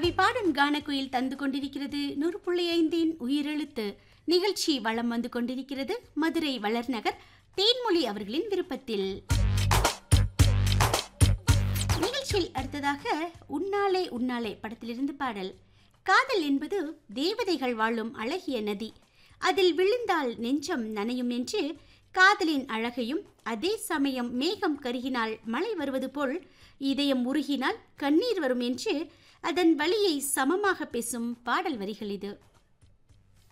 கவி பாடும் கானக்குயில் தந்து கொண்டிருக்கிறது நூறு புள்ளி ஐந்தின் உயிரெழுத்து நிகழ்ச்சி வளம் வந்து கொண்டிருக்கிறது மதுரை வளர்நகர் தேன்மொழி அவர்களின் விருப்பத்தில் நிகழ்ச்சியில் அடுத்ததாக உன்னாலே உன்னாலே படத்திலிருந்து பாடல் காதல் என்பது தேவதைகள் வாழும் அழகிய நதி அதில் விழுந்தால் நெஞ்சம் நனையும் என்று காதலின் அழகையும் அதே சமயம் மேகம் கருகினால் மழை வருவது போல் இதயம் உருகினால் கண்ணீர் வரும் என்று அதன் வழியை சமமாக பேசும் பாடல் வரிகள் இது